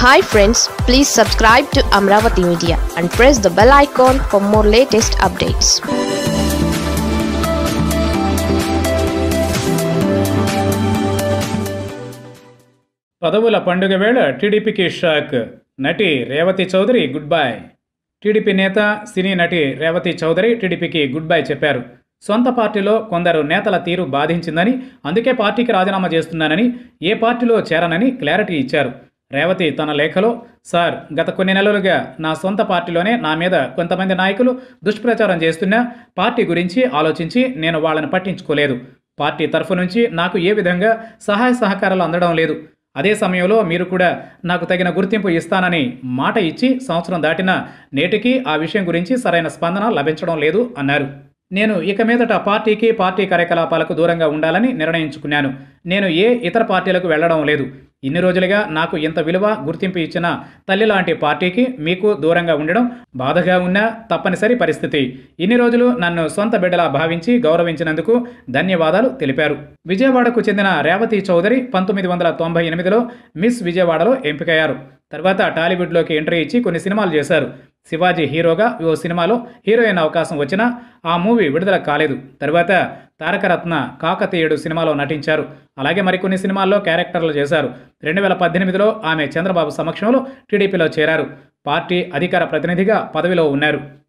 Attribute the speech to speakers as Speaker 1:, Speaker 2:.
Speaker 1: hi friends please subscribe to Amaravati media and press the bell icon for more latest updates
Speaker 2: పదవుల పండుగ వేళ టీడీపీకి shock నటి Revathi Chowdary good bye TDP నేత cine నటి రేవతి చౌదరి టీడీపీకి గుడ్ బై చెప్పారు సొంత పార్టీలో కొందరు నేతల తీరు బాధించిందని అందుకే పార్టీకి రాజీనామా చేస్తున్నానని ఏ పార్టీలో చేరనని క్లారిటీ ఇచ్చారు రేవతి తన లేఖలో సార్ గత కొన్ని నెలలుగా నా సొంత పార్టీలోనే నా మీద కొంతమంది నాయకులు దుష్ప్రచారం చేస్తున్నా పార్టీ గురించి ఆలోచించి నేను వాళ్ళని పట్టించుకోలేదు పార్టీ తరఫు నుంచి నాకు ఏ విధంగా సహాయ సహకారాలు అందడం లేదు అదే సమయంలో మీరు కూడా నాకు తగిన గుర్తింపు ఇస్తానని మాట ఇచ్చి సంవత్సరం దాటినా నేటికి ఆ విషయం గురించి సరైన స్పందన లభించడం లేదు అన్నారు నేను ఇక మీదట పార్టీకి పార్టీ కార్యకలాపాలకు దూరంగా ఉండాలని నిర్ణయించుకున్నాను నేను ఏ ఇతర పార్టీలకు వెళ్ళడం లేదు ఇన్ని రోజులుగా నాకు ఇంత విలువ గుర్తింపు ఇచ్చిన తల్లి లాంటి పార్టీకి మీకు దూరంగా ఉండడం బాధగా ఉన్న తప్పనిసరి పరిస్థితి ఇన్ని రోజులు నన్ను సొంత బిడ్డలా భావించి గౌరవించినందుకు ధన్యవాదాలు తెలిపారు విజయవాడకు చెందిన రేవతి చౌదరి పంతొమ్మిది వందల తొంభై ఎనిమిదిలో మిస్ విజయవాడలో ఎంపికయ్యారు తర్వాత టాలీవుడ్లోకి ఎంట్రీ ఇచ్చి కొన్ని సినిమాలు చేశారు శివాజీ హీరోగా ఓ సినిమాలో హీరోయిన్ అవకాశం వచ్చినా ఆ మూవీ విడుదల కాలేదు తర్వాత తారకరత్న కాకతీయుడు సినిమాలో నటించారు అలాగే మరికొన్ని సినిమాల్లో క్యారెక్టర్లు చేశారు రెండు వేల పద్దెనిమిదిలో ఆమె చంద్రబాబు సమక్షంలో టీడీపీలో చేరారు పార్టీ అధికార ప్రతినిధిగా పదవిలో ఉన్నారు